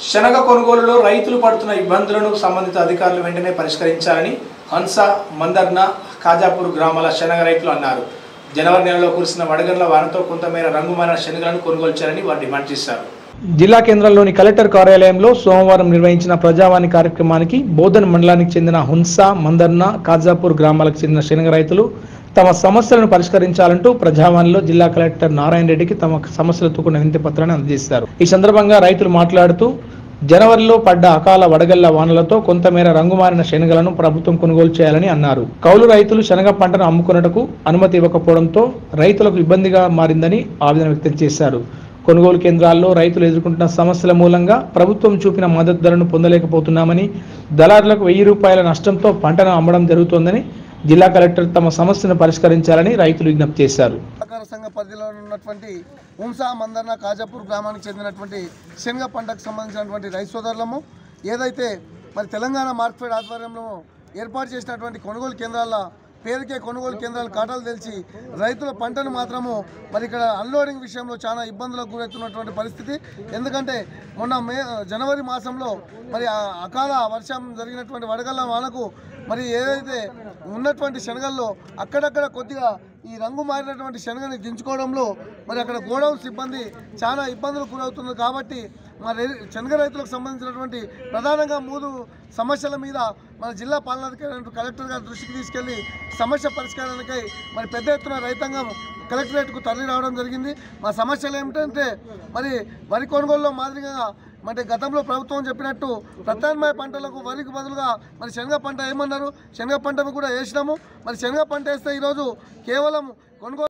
శనగ కొనుగోలులో రైతులు పడుతున్న ఇబ్బందులను సంబంధిత అధికారులు వెంటనే పరిష్కరించాలని హన్స మందర్న ఖాజాపూర్ గ్రామాల శనగ రైతులు అన్నారు జనవరి నెలలో కురిసిన వడగండ్ల వానతో కొంతమేర రంగుమారిన శనగలను కొనుగోలు చేయాలని వారు డిమాండ్ చేశారు జిల్లా కేంద్రంలోని కలెక్టర్ కార్యాలయంలో సోమవారం నిర్వహించిన ప్రజావాణి కార్యక్రమానికి బోధన్ మండలానికి చెందిన హున్సా మందర్న కాజాపూర్ గ్రామాలకు చెందిన శనగ రైతులు తమ సమస్యలను పరిష్కరించాలంటూ ప్రజావాణిలో జిల్లా కలెక్టర్ నారాయణ రెడ్డికి తమ సమస్యలతో కూడిన వినతి పత్రాన్ని అందజేశారు ఈ సందర్భంగా రైతులు మాట్లాడుతూ జనవరిలో పడ్డ అకాల వడగళ్ల వానలతో కొంతమేర రంగుమారిన శనగలను ప్రభుత్వం కొనుగోలు చేయాలని అన్నారు కౌలు రైతులు శనగ పంటను అమ్ముకున్నటకు అనుమతి ఇవ్వకపోవడంతో రైతులకు ఇబ్బందిగా మారిందని ఆవేదన వ్యక్తం చేశారు కొనుగోలు కేంద్రాల్లో రైతులు ఎదుర్కొంటున్న సమస్యల మూలంగా ప్రభుత్వం చూపిన మద్దతు ధరను పొందలేకపోతున్నామని దళారులకు వెయ్యి రూపాయల నష్టంతో పంటను అమ్మడం జరుగుతోందని జిల్లా కలెక్టర్ తమ సమస్యను పరిష్కరించాలని రైతులు విజ్ఞప్తి చేశారు సహకార సంఘ పరిధిలో ఉన్నటువంటి ఉంసా మందర్న కాజాపూర్ గ్రామానికి చెందినటువంటి శనగ పంటకు సంబంధించినటువంటి రైతు సోదరులము ఏదైతే మరి తెలంగాణ మార్కెట్ ఆధ్వర్యంలో ఏర్పాటు చేసినటువంటి కొనుగోలు కేంద్రాల పేరుకే కొనుగోలు కేంద్రాలు కాటాలు తెలిసి రైతుల పంటను మాత్రము మరి ఇక్కడ అన్లోడింగ్ విషయంలో చాలా ఇబ్బందులకు గురవుతున్నటువంటి పరిస్థితి ఎందుకంటే మొన్న మే జనవరి మాసంలో మరి ఆ అకాల వర్షం జరిగినటువంటి వడగళ్ళ వానకు మరి ఏదైతే ఉన్నటువంటి శనగల్లో అక్కడక్కడ కొద్దిగా ఈ రంగు మారినటువంటి శనగని దించుకోవడంలో మరి అక్కడ గోడౌన్ సిబ్బంది చాలా ఇబ్బందులు గురవుతుంది కాబట్టి మరి శనగ రైతులకు సంబంధించినటువంటి ప్రధానంగా మూడు సమస్యల మీద మన జిల్లా పాలనాధికారి కలెక్టర్ గారి దృష్టికి తీసుకెళ్లి సమస్య పరిష్కారానికై మరి పెద్ద ఎత్తున రైతాంగం కలెక్టరేట్కు తరలి రావడం జరిగింది మా సమస్యలు ఏమిటంటే మరి వరి కొనుగోలులో మాదిరిగా అంటే గతంలో ప్రభుత్వం చెప్పినట్టు ప్రత్యామ్నాయ పంటలకు వరికి బదులుగా మరి శనగ పంట ఏమన్నారు శనగ పంటను కూడా వేసినాము మరి శనగ పంట వేస్తే ఈరోజు కేవలం కొనుగోలు